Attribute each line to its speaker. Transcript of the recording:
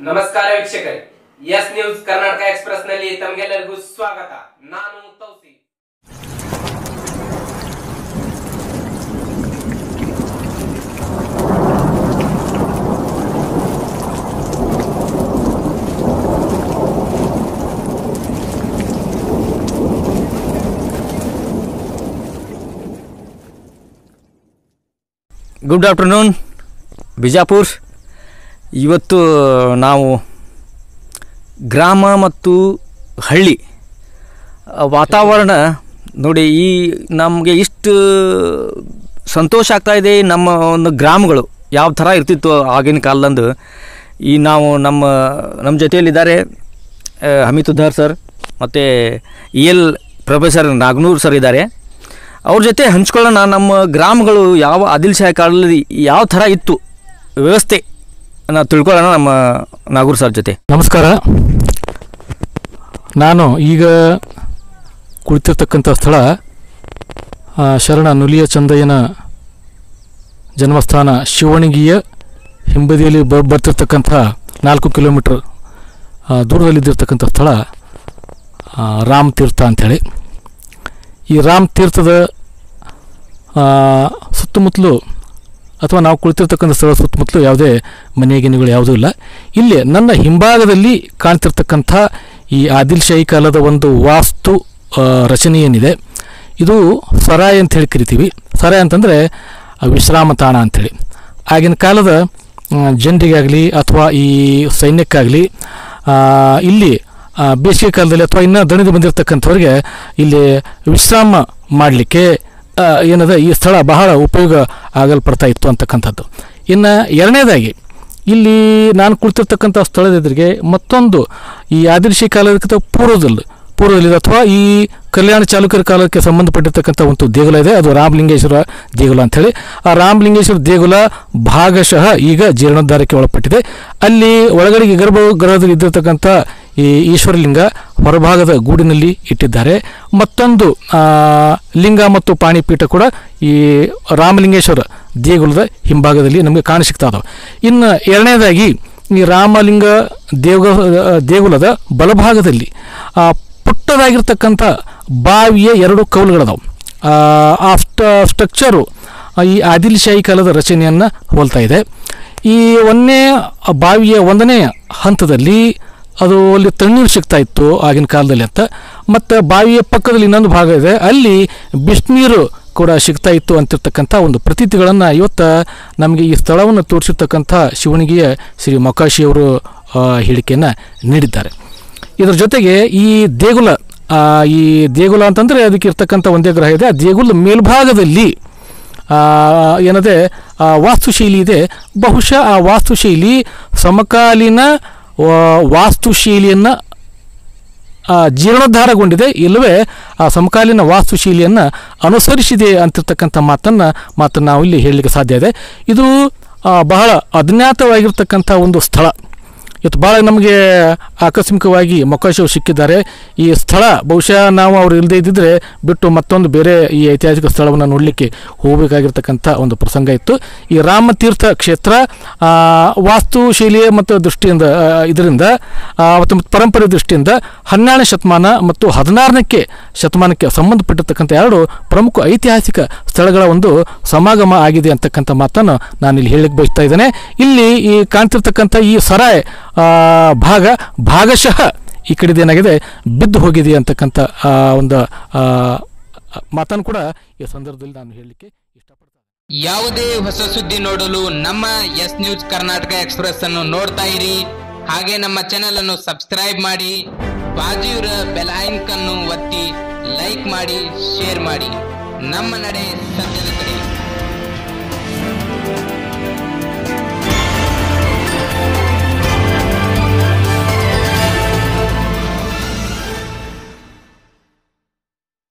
Speaker 1: ನಮಸ್ಕಾರ ವೀಕ್ಷಕರೇ S news Karnataka express ನಲ್ಲಿ ತಮಗೆಲ್ಲರಿಗೂ ಸ್ವಾಗತ ನಾನು ತೌಸಿ
Speaker 2: ಗುಡ್ ಆಫ್ಟರ್ನೂನ್ ಬಿಜಾಪುರ್ ಇವತ್ತು ನಾವು ಗ್ರಾಮ ಮತ್ತು ಹಳ್ಳಿ ಆ, ವಾತಾವರಣ ನೋಡಿ ಈ ನಮಗೆ ಇಷ್ಟು ಸಂತೋಷ ಆಗ್ತಾ ಇದೆ ನಮ್ಮ ಒಂದು ಗ್ರಾಮಗಳು ಯಾವ ಥರ ಇರ್ತಿತ್ತು ಆಗಿನ ಕಾಲದಂದು ಈ ನಾವು ನಮ್ಮ ನಮ್ಮ ಜೊತೆಯಲ್ಲಿದ್ದಾರೆ ಆ, ಹಮೀದುದ್ದಾರ್ ಸರ್ ಮತ್ತು E L professor Naganur sir ಇದ್ದಾರೆ ಅವ್ರ ಜೊತೆ ಹಂಚ್ಕೊಳ್ಳೋಣ ನಮ್ಮ ಗ್ರಾಮಗಳು ಯಾವ ಆದಿಲ್ ಶಾಹಿ ಕಾಲದಲ್ಲಿ ಯಾವ ಥರ ಇತ್ತು ವ್ಯವಸ್ಥೆ ನಾವು ತಿಳ್ಕೊಳ್ಳೋಣ ನಮ್ಮ ನಾಗೂರ್ ಸರ್ ಜೊತೆ
Speaker 3: ನಮಸ್ಕಾರ ನಾನು ಈಗ ಕುಳಿತಿರ್ತಕ್ಕಂಥ ಸ್ಥಳ ಆ, ಶರಣ ನುಲಿಯ ಚಂದಯ್ಯನ ಜನ್ಮಸ್ಥಾನ ಶಿವಣಗಿಯ ಹಿಂಬದಿಯಲ್ಲಿ ಬ ಬರ್ತಿರ್ತಕ್ಕಂಥ ನಾಲ್ಕು ಕಿಲೋಮೀಟ್ರ್ ಆ, ದೂರದಲ್ಲಿದ್ದಿರ್ತಕ್ಕಂಥ ಸ್ಥಳ ಆ, ರಾಮ್ ತೀರ್ಥ ಅಂಥೇಳಿ ಈ ರಾಮ್ ತೀರ್ಥದ ಆ, ಸುತ್ತಮುತ್ತಲು ಅಥವಾ ನಾವು ಕುಳಿತಿರ್ತಕ್ಕಂಥ ಸ್ಥಳ ಸುತ್ತಮುತ್ತಲು ಯಾವುದೇ ಮನೆ ಗಿನೆಗಳು ಯಾವುದೂ ಇಲ್ಲ ಇಲ್ಲಿ ನನ್ನ ಹಿಂಭಾಗದಲ್ಲಿ ಕಾಣ್ತಿರ್ತಕ್ಕಂಥ ಈ ಆದಿಲ್ ಶಾಹಿ ಕಾಲದ ಒಂದು ವಾಸ್ತು ಆ, ರಚನೆ ಏನಿದೆ ಇದು ಸರಾಯ್ ಅಂತ ಹೇಳಿ ಕರಿತೀವಿ ಸರಾಯ್ ಅಂತಂದರೆ ವಿಶ್ರಾಮ ತಾಣ ಅಂಥೇಳಿ ಆಗಿನ ಕಾಲದ ಆ, ಜನರಿಗಾಗಲಿ ಅಥವಾ ಈ ಸೈನ್ಯಕ್ಕಾಗಲಿ ಆ, ಇಲ್ಲಿ ಆ, ಬೇಸಿಗೆ ಕಾಲದಲ್ಲಿ ಅಥವಾ ಇನ್ನೂ ದಣಿದು ಬಂದಿರತಕ್ಕಂಥವ್ರಿಗೆ ಇಲ್ಲಿ ವಿಶ್ರಾಮ ಮಾಡಲಿಕ್ಕೆ ಏನದ ಈ ಸ್ಥಳ ಬಹಳ ಉಪಯೋಗ ಆಗಲ್ಪಡ್ತಾ ಇತ್ತು ಅಂತಕ್ಕಂಥದ್ದು ಇನ್ನು ಎರಡನೇದಾಗಿ ಇಲ್ಲಿ ನಾನು ಕುಳಿತಿರ್ತಕ್ಕಂಥ ಸ್ಥಳದ ಎದುರಿಗೆ ಮತ್ತೊಂದು ಈ ಆದಿರ್ಶಿ ಕಾಲದಕ್ಕಿಂತ ಪೂರ್ವದಲ್ಲಿ ಪೂರ್ವದಲ್ಲಿ ಅಥವಾ ಈ ಕಲ್ಯಾಣ ಚಾಲುಕ್ಯರ ಕಾಲಕ್ಕೆ ಸಂಬಂಧಪಟ್ಟಿರ್ತಕ್ಕಂಥ ಒಂದು ದೇಗುಲ ಇದೆ ಅದು ರಾಮಲಿಂಗೇಶ್ವರ ದೇಗುಲ ಅಂಥೇಳಿ ಆ ರಾಮಲಿಂಗೇಶ್ವರ ದೇಗುಲ ಭಾಗಶಃ ಈಗ ಜೀರ್ಣೋದ್ಧಾರಕ್ಕೆ ಒಳಪಟ್ಟಿದೆ ಅಲ್ಲಿ ಒಳಗಡೆಗೆ ಗರ್ಭ ಗೃಹದಲ್ಲಿ ಇದ್ದಿರ್ತಕ್ಕಂಥ ಈ ಈಶ್ವರಲಿಂಗ ಹೊರಭಾಗದ ಗೂಡಿನಲ್ಲಿ ಇಟ್ಟಿದ್ದಾರೆ ಮತ್ತೊಂದು ಆ, ಲಿಂಗ ಮತ್ತು ಪಾಣಿಪೀಠ ಕೂಡ ಈ ರಾಮಲಿಂಗೇಶ್ವರ ದೇಗುಲದ ಹಿಂಭಾಗದಲ್ಲಿ ನಮಗೆ ಕಾಣಸಿಗ್ತಾ ಇದಾವೆ ಇನ್ನು ಎರಡನೇದಾಗಿ ಈ ರಾಮಲಿಂಗ ದೇವ ದೇಗುಲದ ಬಲಭಾಗದಲ್ಲಿ ಆ, ಪುಟ್ಟದಾಗಿರ್ತಕ್ಕಂಥ ಬಾವಿಯ ಎರಡು ಕೌಲುಗಳದಾವೆ ಆ ಸ್ಟ ಸ್ಟ್ರಕ್ಚರು ಈ ಆದಿಲ್ ಶಾಹಿ ಕಾಲದ ರಚನೆಯನ್ನು ಹೋಲ್ತಾ ಇದೆ ಈ ಒಂದನೇ ಬಾವಿಯ ಒಂದನೇ ಹಂತದಲ್ಲಿ ಅದು ಅಲ್ಲಿ ತಣ್ಣೀರು ಸಿಗ್ತಾ ಇತ್ತು ಆಗಿನ ಕಾಲದಲ್ಲಿ ಅಂತ ಮತ್ತು ಬಾವಿಯ ಪಕ್ಕದಲ್ಲಿ ಇನ್ನೊಂದು ಭಾಗ ಇದೆ ಅಲ್ಲಿ ಬಿಸಿನೀರು ಕೂಡ ಸಿಗ್ತಾ ಇತ್ತು ಅಂತಿರ್ತಕ್ಕಂಥ ಒಂದು ಪ್ರತೀತಿಗಳನ್ನು ಇವತ್ತು ನಮಗೆ ಈ ಸ್ಥಳವನ್ನು ತೋರಿಸಿರ್ತಕ್ಕಂಥ ಶಿವಣಿಗೆಯ ಶ್ರೀ ಮೊಕಾಶಿಯವರು ಹೇಳಿಕೆಯನ್ನು ನೀಡಿದ್ದಾರೆ ಇದರ ಜೊತೆಗೆ ಈ ದೇಗುಲ ಆ, ಈ ದೇಗುಲ ಅಂತಂದರೆ ಅದಕ್ಕೆ ಇರ್ತಕ್ಕಂಥ ಒಂದೇ ಗ್ರಹ ಇದೆ ಆ ದೇಗುಲ ಮೇಲ್ಭಾಗದಲ್ಲಿ ಆ, ಏನದೆ ಆ, ವಾಸ್ತುಶೈಲಿ ಇದೆ ಬಹುಶಃ ಆ ವಾಸ್ತುಶೈಲಿ ಸಮಕಾಲೀನ ವಾ- ವಾಸ್ತುಶೈಲಿಯನ್ನು ಆ, ಜೀರ್ಣೋದ್ಧಾರಗೊಂಡಿದೆ ಇಲ್ಲವೇ ಆ ಸಮಕಾಲೀನ ವಾಸ್ತುಶೈಲಿಯನ್ನು ಅನುಸರಿಸಿದೆ ಅಂತಿರ್ತಕ್ಕಂಥ ಮಾತನ್ನು ಮಾತನ್ನು ನಾವು ಇಲ್ಲಿ ಹೇಳಲಿಕ್ಕೆ ಸಾಧ್ಯ ಇದೆ ಇದು ಆ, ಬಹಳ ಅಜ್ಞಾತವಾಗಿರ್ತಕ್ಕಂಥ ಒಂದು ಸ್ಥಳ ಇವತ್ತು ಭಾಳ ನಮಗೆ ಆಕಸ್ಮಿಕವಾಗಿ ಮೊಕಾಶವು ಸಿಕ್ಕಿದ್ದಾರೆ ಈ ಸ್ಥಳ ಬಹುಶಃ ನಾವು ಅವ್ರು ಇಲ್ಲದೇ ಇದ್ದಿದ್ರೆ ಬಿಟ್ಟು ಮತ್ತೊಂದು ಬೇರೆ ಈ ಐತಿಹಾಸಿಕ ಸ್ಥಳವನ್ನು ನೋಡಲಿಕ್ಕೆ ಹೋಗಬೇಕಾಗಿರ್ತಕ್ಕಂಥ ಒಂದು ಪ್ರಸಂಗ ಇತ್ತು ಈ ರಾಮತೀರ್ಥ ಕ್ಷೇತ್ರ ಆ, ವಾಸ್ತುಶೈಲಿಯ ಮತ್ತು ದೃಷ್ಟಿಯಿಂದ ಆ, ಇದರಿಂದ ಆ, ಮತ್ತು ಮತ್ತು ಪರಂಪರೆ ದೃಷ್ಟಿಯಿಂದ ಹನ್ನೆರಡನೇ ಶತಮಾನ ಮತ್ತು ಹದಿನಾರನೇ ಶತಮಾನಕ್ಕೆ ಸಂಬಂಧಪಟ್ಟಿರ್ತಕ್ಕಂಥ ಎರಡು ಪ್ರಮುಖ ಐತಿಹಾಸಿಕ ಸ್ಥಳಗಳ ಒಂದು ಸಮಾಗಮ ಆಗಿದೆ ಅಂತಕ್ಕಂಥ ಮಾತನ್ನು ನಾನು ಇಲ್ಲಿ ಹೇಳಲಿಕ್ಕೆ ಬಯಸ್ತಾ ಇದ್ದೇನೆ ಇಲ್ಲಿ ಈ ಕಾಣ್ತಿರ್ತಕ್ಕಂಥ ಈ ಸರಾಯ್ ಆ, ಭಾಗ ಭಾಗಶಃ ಈ ಕಡೆದು ಏನಾಗಿದೆ ಬಿದ್ದು ಹೋಗಿದೆ ಅಂತಕ್ಕಂಥ ಆ, ಒಂದು ಆ, ಮಾತನ್ನು ಕೂಡ ಈ ಸಂದರ್ಭದಲ್ಲಿ ನಾನು ಹೇಳಲಿಕ್ಕೆ ಇಷ್ಟಪಡ್ತೇನೆ
Speaker 4: ಯಾವುದೇ ಹೊಸ ಸುದ್ದಿ ನೋಡಲು ನಮ್ಮ ಎಸ್ ನ್ಯೂಸ್ ಕರ್ನಾಟಕ ಎಕ್ಸ್ಪ್ರೆಸ್ ಅನ್ನು ನೋಡ್ತಾ ಇರಿ ಹಾಗೆ ನಮ್ಮ ಚಾನೆಲ್ ಅನ್ನು ಸಬ್ಸ್ಕ್ರೈಬ್ ಮಾಡಿ ಬಾಜುವಿರ ಬೆಲ್ ಐಕನ್ ಅನ್ನು ಒತ್ತಿ ಲೈಕ್ ಮಾಡಿ ಶೇರ್ ಮಾಡಿ ನಮ್ಮ ನಡೆ ಸತ್ಯದ ಕಡೆ